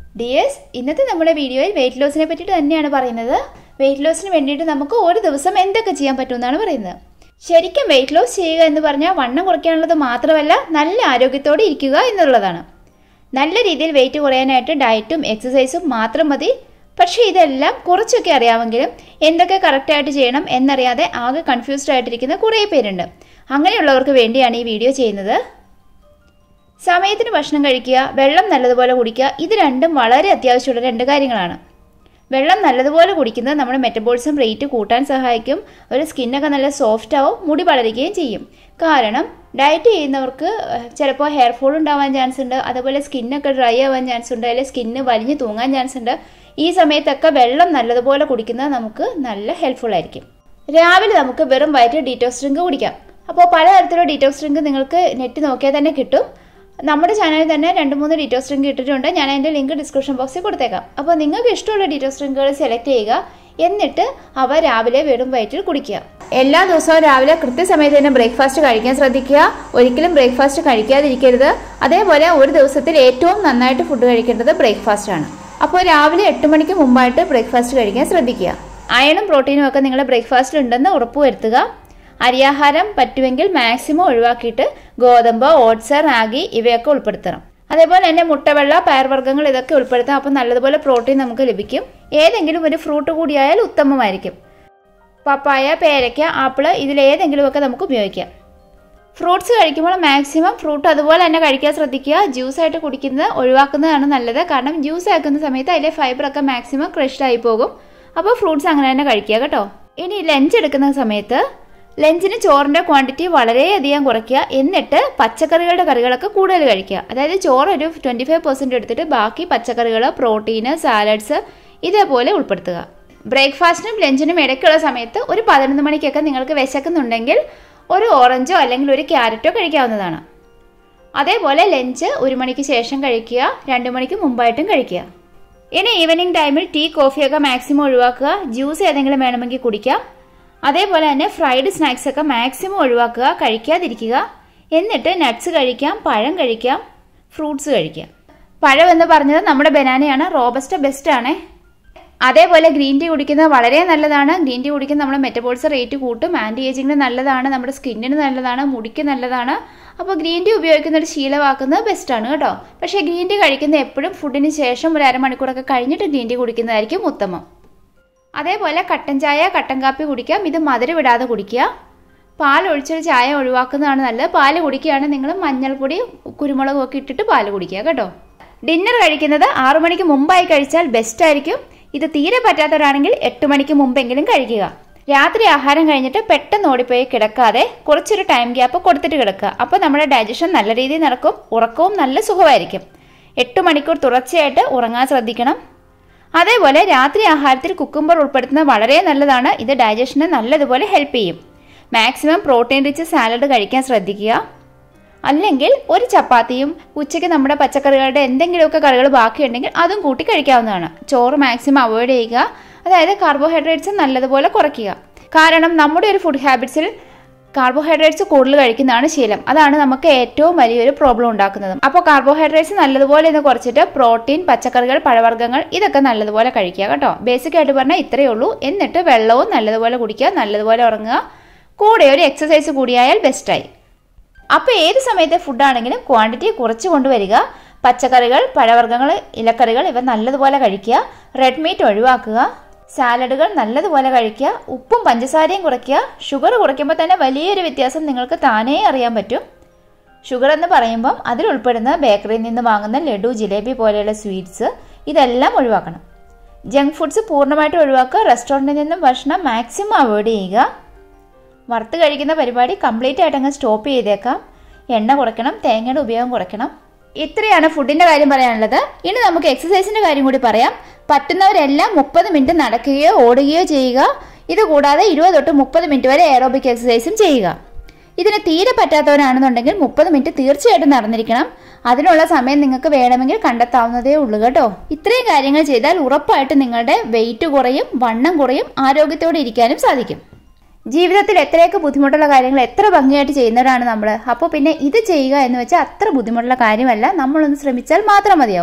dears ഇന്നത്തെ നമ്മുടെ വീഡിയോയിൽ വെയിറ്റ് ലോസിനെ പറ്റിയിട്ട് തന്നെയാണ് പറയുന്നത് വെയിറ്റ് ലോസിന് വേണ്ടിയിട്ട് നമുക്ക് ഒരു ദിവസം എന്തൊക്കെ ചെയ്യാൻ പറ്റുമെന്നാണ് പറയുന്നത് ശരിക്കും വെയിറ്റ് ലോസ് ചെയ്യുക എന്ന് പറഞ്ഞാൽ വണ്ണം കുറയ്ക്കാനുള്ളത് മാത്രമല്ല നല്ല ആരോഗ്യത്തോടെ ഇരിക്കുക എന്നുള്ളതാണ് നല്ല രീതിയിൽ വെയിറ്റ് കുറയാനായിട്ട് ഡയറ്റും എക്സസൈസും മാത്രം മതി പക്ഷേ ഇതെല്ലാം കുറച്ചൊക്കെ അറിയാമെങ്കിലും എന്തൊക്കെ കറക്റ്റായിട്ട് ചെയ്യണം എന്നറിയാതെ ആകെ കൺഫ്യൂസ്ഡ് ആയിട്ടിരിക്കുന്ന കുറേ പേരുണ്ട് അങ്ങനെയുള്ളവർക്ക് വേണ്ടിയാണ് ഈ വീഡിയോ ചെയ്യുന്നത് സമയത്തിന് ഭക്ഷണം കഴിക്കുക വെള്ളം നല്ലതുപോലെ കുടിക്കുക ഇത് രണ്ടും വളരെ അത്യാവശ്യമുള്ള രണ്ട് കാര്യങ്ങളാണ് വെള്ളം നല്ലതുപോലെ കുടിക്കുന്നത് നമ്മുടെ മെറ്റബോളിസം റേറ്റ് കൂട്ടാൻ സഹായിക്കും ഒരു സ്കിന്നൊക്കെ നല്ല സോഫ്റ്റ് ആവും മുടി വളരുകയും ചെയ്യും കാരണം ഡയറ്റ് ചെയ്യുന്നവർക്ക് ചിലപ്പോൾ ഹെയർ ഫോൾ ഉണ്ടാവാൻ ചാൻസ് ഉണ്ട് അതുപോലെ സ്കിന്നൊക്കെ ഡ്രൈ ആവാൻ ചാൻസ് ഉണ്ട് അല്ലെങ്കിൽ സ്കിന്ന് വലിഞ്ഞു തൂങ്ങാൻ ചാൻസ് ഉണ്ട് ഈ സമയത്തൊക്കെ വെള്ളം നല്ലതുപോലെ കുടിക്കുന്നത് നമുക്ക് നല്ല ഹെൽപ്ഫുൾ ആയിരിക്കും രാവിലെ നമുക്ക് വെറും വയറ്റ് ഡീറ്റോക്സ് ഡ്രിങ്ക് കുടിക്കാം അപ്പോൾ പലതരത്തിലുള്ള ഡീറ്റോക്സ് ഡ്രിങ്ക് നിങ്ങൾക്ക് നെറ്റ് നോക്കിയാൽ തന്നെ കിട്ടും നമ്മുടെ ചാനലിൽ തന്നെ രണ്ട് മൂന്ന് ഡീറ്റോസ് ഡ്രിങ്ക് ഇട്ടിട്ടുണ്ട് ഞാൻ അതിൻ്റെ ലിങ്ക് ഡിസ്ക്രിപ്ഷൻ ബോക്സിൽ കൊടുത്തേക്കാം അപ്പോൾ നിങ്ങൾക്ക് ഇഷ്ടമുള്ള ഡീറ്റോസ് ഡ്രിങ്കുകൾ സെലക്ട് ചെയ്യുക എന്നിട്ട് അവ രാവിലെ വെറും വയറ്റിൽ കുടിക്കുക എല്ലാ ദിവസവും രാവിലെ കൃത്യസമയത്ത് തന്നെ ബ്രേക്ക്ഫാസ്റ്റ് കഴിക്കാൻ ശ്രദ്ധിക്കുക ഒരിക്കലും ബ്രേക്ക്ഫാസ്റ്റ് കഴിക്കാതിരിക്കരുത് അതേപോലെ ഒരു ദിവസത്തിൽ ഏറ്റവും നന്നായിട്ട് ഫുഡ് കഴിക്കേണ്ടത് ബ്രേക്ക്ഫാസ്റ്റ് ആണ് അപ്പോൾ രാവിലെ എട്ട് മണിക്ക് മുമ്പായിട്ട് ബ്രേക്ക്ഫാസ്റ്റ് കഴിക്കാൻ ശ്രദ്ധിക്കുക അയണും പ്രോട്ടീനും ഒക്കെ നിങ്ങളുടെ ബ്രേക്ക്ഫാസ്റ്റിൽ ഉണ്ടെന്ന് ഉറപ്പുവരുത്തുക അരിയാഹാരം പറ്റുമെങ്കിൽ മാക്സിമം ഒഴിവാക്കിയിട്ട് ഗോതമ്പ് ഓട്സ് റാഗി ഇവയൊക്കെ ഉൾപ്പെടുത്തണം അതേപോലെ തന്നെ മുട്ടവെള്ള പയർവർഗ്ഗങ്ങൾ ഇതൊക്കെ ഉൾപ്പെടുത്താം അപ്പം നല്ലതുപോലെ പ്രോട്ടീൻ നമുക്ക് ലഭിക്കും ഏതെങ്കിലും ഒരു ഫ്രൂട്ട് കൂടിയായാൽ ഉത്തമമായിരിക്കും പപ്പായ പേരയ്ക്ക ആപ്പിള് ഇതിലേതെങ്കിലുമൊക്കെ നമുക്ക് ഉപയോഗിക്കാം ഫ്രൂട്ട്സ് കഴിക്കുമ്പോൾ മാക്സിമം ഫ്രൂട്ട് അതുപോലെ തന്നെ കഴിക്കാൻ ശ്രദ്ധിക്കുക ജ്യൂസ് ആയിട്ട് കുടിക്കുന്നത് ഒഴിവാക്കുന്നതാണ് നല്ലത് കാരണം ജ്യൂസ് ആക്കുന്ന സമയത്ത് അതിലെ ഫൈബറൊക്കെ മാക്സിമം ക്രഷ്ഡ് ആയി പോകും അപ്പോൾ ഫ്രൂട്ട്സ് അങ്ങനെ തന്നെ കഴിക്കുക കേട്ടോ ഇനി ലഞ്ച് എടുക്കുന്ന സമയത്ത് ലഞ്ചിന് ചോറിൻ്റെ ക്വാണ്ടിറ്റി വളരെയധികം കുറയ്ക്കുക എന്നിട്ട് പച്ചക്കറികളുടെ കറികളൊക്കെ കൂടുതൽ കഴിക്കുക അതായത് ചോറ് ഒരു ട്വൻറ്റി ഫൈവ് പെർസെൻറ്റ് എടുത്തിട്ട് ബാക്കി പച്ചക്കറികൾ പ്രോട്ടീന് സാലഡ്സ് ഇതേപോലെ ഉൾപ്പെടുത്തുക ബ്രേക്ക്ഫാസ്റ്റിനും ലഞ്ചിനും ഇടയ്ക്കുള്ള സമയത്ത് ഒരു പതിനൊന്ന് മണിക്കൊക്കെ നിങ്ങൾക്ക് വിശക്കുന്നുണ്ടെങ്കിൽ ഒരു ഓറഞ്ചോ അല്ലെങ്കിൽ ഒരു ക്യാരറ്റോ കഴിക്കാവുന്നതാണ് അതേപോലെ ലഞ്ച് ഒരു മണിക്ക് ശേഷം കഴിക്കുക രണ്ട് മണിക്ക് മുമ്പായിട്ടും കഴിക്കുക ഇനി ഈവനിങ് ടൈമിൽ ടീ കോഫിയൊക്കെ മാക്സിമം ഒഴിവാക്കുക ജ്യൂസ് ഏതെങ്കിലും വേണമെങ്കിൽ കുടിക്കാം അതേപോലെ തന്നെ ഫ്രൈഡ് സ്നാക്സ് ഒക്കെ മാക്സിമം ഒഴിവാക്കുക കഴിക്കാതിരിക്കുക എന്നിട്ട് നട്ട്സ് കഴിക്കാം പഴം കഴിക്കാം ഫ്രൂട്ട്സ് കഴിക്കാം പഴം എന്ന് പറഞ്ഞത് നമ്മുടെ ബനാനയാണ് റോബസ്റ്റ ബെസ്റ്റ് ആണ് അതേപോലെ ഗ്രീൻ ടീ കുടിക്കുന്നത് വളരെ നല്ലതാണ് ഗ്രീൻ ടീ കുടിക്കുന്നത് നമ്മുടെ മെറ്റബോൾസ് റേറ്റ് കൂട്ടും ആൻറ്റി ഏജിങ്ങിന് നല്ലതാണ് നമ്മുടെ സ്കിന്നിന് നല്ലതാണ് മുടിക്ക് നല്ലതാണ് അപ്പോൾ ഗ്രീൻ ടീ ഉപയോഗിക്കുന്ന ഒരു ശീലമാക്കുന്നത് ബെസ്റ്റാണ് കേട്ടോ പക്ഷേ ഗ്രീൻ ടീ കഴിക്കുന്നത് എപ്പോഴും ഫുഡിന് ശേഷം ഒരു അരമണിക്കൂറൊക്കെ കഴിഞ്ഞിട്ട് ഗ്രീൻ ടീ കുടിക്കുന്നതായിരിക്കും ഉത്തമം അതേപോലെ കട്ടൻ ചായ കട്ടൻ കാപ്പി കുടിക്കാം ഇത് മധുരം വിടാതെ കുടിക്കുക പാൽ ഒഴിച്ചൊരു ചായ ഒഴിവാക്കുന്നതാണ് നല്ലത് പാല് കുടിക്കുകയാണെങ്കിൽ നിങ്ങൾ മഞ്ഞൾപ്പൊടി കുരുമുളകും ഒക്കെ ഇട്ടിട്ട് പാല് കുടിക്കുക കേട്ടോ ഡിന്നർ കഴിക്കുന്നത് ആറു മണിക്ക് മുമ്പായി കഴിച്ചാൽ ബെസ്റ്റ് ആയിരിക്കും ഇത് തീരെ പറ്റാത്തവരാണെങ്കിൽ എട്ട് മണിക്ക് മുമ്പെങ്കിലും കഴിക്കുക രാത്രി ആഹാരം കഴിഞ്ഞിട്ട് പെട്ടെന്ന് ഓടിപ്പോയി കിടക്കാതെ കുറച്ചൊരു ടൈം ഗ്യാപ്പ് കൊടുത്തിട്ട് കിടക്കുക അപ്പോൾ നമ്മുടെ ഡൈജഷൻ നല്ല രീതിയിൽ നടക്കും ഉറക്കവും നല്ല സുഖമായിരിക്കും എട്ട് മണിക്കൂർ തുടർച്ചയായിട്ട് ഉറങ്ങാൻ ശ്രദ്ധിക്കണം അതേപോലെ രാത്രി ആഹാരത്തിൽ കുക്കുംബർ ഉൾപ്പെടുത്തുന്നത് വളരെ നല്ലതാണ് ഇത് ഡൈജഷനെ നല്ലതുപോലെ ഹെൽപ്പ് ചെയ്യും മാക്സിമം പ്രോട്ടീൻ റിച്ച് സാലഡ് കഴിക്കാൻ ശ്രദ്ധിക്കുക അല്ലെങ്കിൽ ഒരു ചപ്പാത്തിയും ഉച്ചയ്ക്ക് നമ്മുടെ പച്ചക്കറികളുടെ എന്തെങ്കിലുമൊക്കെ കറികൾ ബാക്കിയുണ്ടെങ്കിൽ അതും കൂട്ടി കഴിക്കാവുന്നതാണ് ചോറ് മാക്സിമം അവോയ്ഡ് ചെയ്യുക അതായത് കാർബോഹൈഡ്രേറ്റ്സ് നല്ലതുപോലെ കുറയ്ക്കുക കാരണം നമ്മുടെ ഒരു ഫുഡ് ഹാബിറ്റ്സിൽ കാർബോഹൈഡ്രേറ്റ്സ് കൂടുതൽ കഴിക്കുന്നതാണ് ശീലം അതാണ് നമുക്ക് ഏറ്റവും വലിയൊരു പ്രോബ്ലം ഉണ്ടാക്കുന്നത് അപ്പോൾ കാർബോഹൈഡ്രേറ്റ്സ് നല്ലതുപോലെ ഇന്ന് കുറച്ചിട്ട് പ്രോട്ടീൻ പച്ചക്കറികൾ പഴവർഗ്ഗങ്ങൾ ഇതൊക്കെ നല്ലതുപോലെ കഴിക്കുക കേട്ടോ ബേസിക് ആയിട്ട് പറഞ്ഞാൽ ഇത്രയേ ഉള്ളൂ എന്നിട്ട് വെള്ളവും നല്ലതുപോലെ കുടിക്കുക നല്ലതുപോലെ ഉറങ്ങുക കൂടെ ഒരു എക്സസൈസ് കൂടിയായാൽ ബെസ്റ്റായി അപ്പോൾ ഏത് സമയത്തെ ഫുഡാണെങ്കിലും ക്വാണ്ടിറ്റി കുറച്ച് കൊണ്ടുവരിക പച്ചക്കറികൾ പഴവർഗ്ഗങ്ങൾ ഇലക്കറികൾ ഇവ നല്ലതുപോലെ കഴിക്കുക റെഡ് മീറ്റ് ഒഴിവാക്കുക സാലഡുകൾ നല്ലതുപോലെ കഴിക്കുക ഉപ്പും പഞ്ചസാരയും കുറയ്ക്കുക ഷുഗർ കുറയ്ക്കുമ്പോൾ തന്നെ വലിയൊരു വ്യത്യാസം നിങ്ങൾക്ക് താനേ അറിയാൻ പറ്റും ഷുഗർ എന്ന് പറയുമ്പം അതിൽ ഉൾപ്പെടുന്ന ബേക്കറിയിൽ നിന്ന് വാങ്ങുന്ന ലഡു ജിലേബി പോലെയുള്ള സ്വീറ്റ്സ് ഇതെല്ലാം ഒഴിവാക്കണം ജങ്ക് ഫുഡ്സ് പൂർണ്ണമായിട്ട് ഒഴിവാക്കുക റെസ്റ്റോറൻറ്റിൽ നിന്നും ഭക്ഷണം മാക്സിമം അവോയ്ഡ് ചെയ്യുക വറുത്ത് കഴിക്കുന്ന പരിപാടി കംപ്ലീറ്റ് ആയിട്ട് അങ്ങ് സ്റ്റോപ്പ് ചെയ്തേക്കാം എണ്ണ കുറയ്ക്കണം തേങ്ങയുടെ ഉപയോഗം കുറയ്ക്കണം ഇത്രയാണ് ഫുഡിന്റെ കാര്യം പറയാനുള്ളത് ഇനി നമുക്ക് എക്സസൈസിന്റെ കാര്യം കൂടി പറയാം പറ്റുന്നവരെല്ലാം മുപ്പത് മിനിറ്റ് നടക്കുകയോ ഓടുകയോ ചെയ്യുക ഇത് കൂടാതെ ഇരുപത് തൊട്ട് മുപ്പത് മിനിറ്റ് വരെ എയറോബിക് എക്സസൈസും ചെയ്യുക ഇതിന് തീരെ പറ്റാത്തവരാണെന്നുണ്ടെങ്കിൽ മുപ്പത് മിനിറ്റ് തീർച്ചയായിട്ടും നടന്നിരിക്കണം അതിനുള്ള സമയം നിങ്ങൾക്ക് വേണമെങ്കിൽ കണ്ടെത്താവുന്നതേ ഉള്ളൂ കേട്ടോ ഇത്രയും കാര്യങ്ങൾ ചെയ്താൽ ഉറപ്പായിട്ട് നിങ്ങളുടെ വെയിറ്റ് കുറയും വണ്ണം കുറയും ആരോഗ്യത്തോടെ ഇരിക്കാനും സാധിക്കും ജീവിതത്തിൽ എത്രയൊക്കെ ബുദ്ധിമുട്ടുള്ള കാര്യങ്ങൾ എത്ര ഭംഗിയായിട്ട് ചെയ്യുന്നവരാണ് നമ്മൾ അപ്പോൾ പിന്നെ ഇത് ചെയ്യുക എന്ന് വെച്ചാൽ അത്ര ബുദ്ധിമുട്ടുള്ള കാര്യമല്ല നമ്മളൊന്ന് ശ്രമിച്ചാൽ മാത്രം മതിയാവും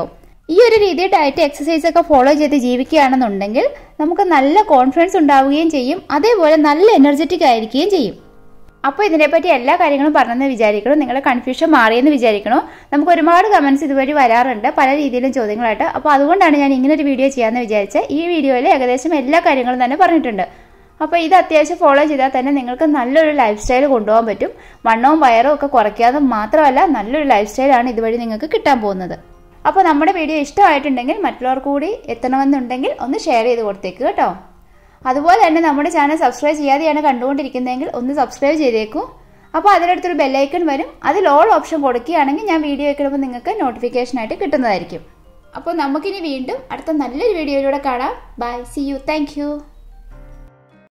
ഈ ഒരു രീതി ഡയറ്റ് എക്സസൈസ് ഒക്കെ ഫോളോ ചെയ്ത് ജീവിക്കുകയാണെന്നുണ്ടെങ്കിൽ നമുക്ക് നല്ല കോൺഫിഡൻസ് ഉണ്ടാവുകയും ചെയ്യും അതേപോലെ നല്ല എനർജറ്റിക് ആയിരിക്കുകയും ചെയ്യും അപ്പോൾ ഇതിനെപ്പറ്റി എല്ലാ കാര്യങ്ങളും പറഞ്ഞെന്ന് വിചാരിക്കണം നിങ്ങളുടെ കൺഫ്യൂഷൻ മാറിയെന്ന് വിചാരിക്കണോ നമുക്ക് ഒരുപാട് കമൻസ് ഇതുവഴി വരാറുണ്ട് പല രീതിയിലും ചോദ്യങ്ങളായിട്ട് അപ്പോൾ അതുകൊണ്ടാണ് ഞാൻ ഇങ്ങനെ ഒരു വീഡിയോ ചെയ്യാമെന്ന് വിചാരിച്ചത് ഈ വീഡിയോയിൽ ഏകദേശം എല്ലാ കാര്യങ്ങളും തന്നെ പറഞ്ഞിട്ടുണ്ട് അപ്പോൾ ഇത് അത്യാവശ്യം ഫോളോ ചെയ്താൽ തന്നെ നിങ്ങൾക്ക് നല്ലൊരു ലൈഫ് സ്റ്റൈൽ കൊണ്ടുപോകാൻ പറ്റും വണ്ണവും വയറും ഒക്കെ കുറയ്ക്കാതെ മാത്രമല്ല നല്ലൊരു ലൈഫ് സ്റ്റൈലാണ് ഇതുവഴി നിങ്ങൾക്ക് കിട്ടാൻ പോകുന്നത് അപ്പോൾ നമ്മുടെ വീഡിയോ ഇഷ്ടമായിട്ടുണ്ടെങ്കിൽ മറ്റുള്ളവർക്ക് കൂടി എത്തണമെന്നുണ്ടെങ്കിൽ ഒന്ന് ഷെയർ ചെയ്ത് കൊടുത്തേക്ക് കേട്ടോ അതുപോലെ തന്നെ നമ്മുടെ ചാനൽ സബ്സ്ക്രൈബ് ചെയ്യാതെയാണ് കണ്ടുകൊണ്ടിരിക്കുന്നതെങ്കിൽ ഒന്ന് സബ്സ്ക്രൈബ് ചെയ്തേക്കൂ അപ്പോൾ അതിനടുത്തൊരു ബെല്ലൈക്കൺ വരും അതിൽ ഓൾ ഓപ്ഷൻ കൊടുക്കുകയാണെങ്കിൽ ഞാൻ വീഡിയോ വയ്ക്കുമ്പോൾ നിങ്ങൾക്ക് നോട്ടിഫിക്കേഷൻ ആയിട്ട് കിട്ടുന്നതായിരിക്കും അപ്പോൾ നമുക്കിനി വീണ്ടും അടുത്ത നല്ലൊരു വീഡിയോയിലൂടെ കാണാം ബൈ സി യു താങ്ക്